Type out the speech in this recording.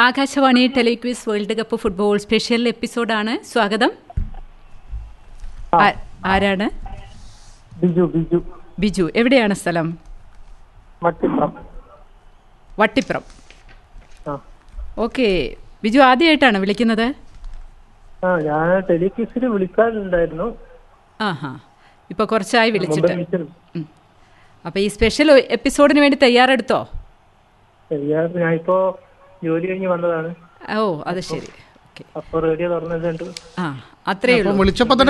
Akashvani telequiz world cup football special എപ്പിസോഡാണ് സ്വാഗതം ആ- ആരാണ് ബിജു ബിജു ബിജു എവിടെയാണ് സ്ഥലം മട്ടിപ്പുറം വട്ടിപ്പുറം ആ ഓക്കെ ബിജു ആദ്യമായിട്ടാണ് വിളിക്കുന്നത് ആ ഞാൻ ടെലിക്വിസിൽ വിളിക്കാറുണ്ടായിരുന്നു ആ ഹാ ഇപ്പോൾ കുറച്ചായി മുമ്പ് വിളിച്ചിട്ട് വിളിച്ചിരുന്നു ഉം. അപ്പോൾ ഈ സ്പെഷ്യൽ എപ്പിസോഡിന് വേണ്ടി തയ്യാറെടുത്തോ ശരിയാ ഞാനിപ്പോ ജോലി കഴിഞ്ഞ് വന്നതാണ് ഓ അത് ശരി ഓക്കെ അപ്പൊ റേഡിയോ തുറന്നിട്ടുണ്ട് ആ അത്രയേ അപ്പം ഉള്ളൂ വിളിച്ചപ്പോൾ തന്നെ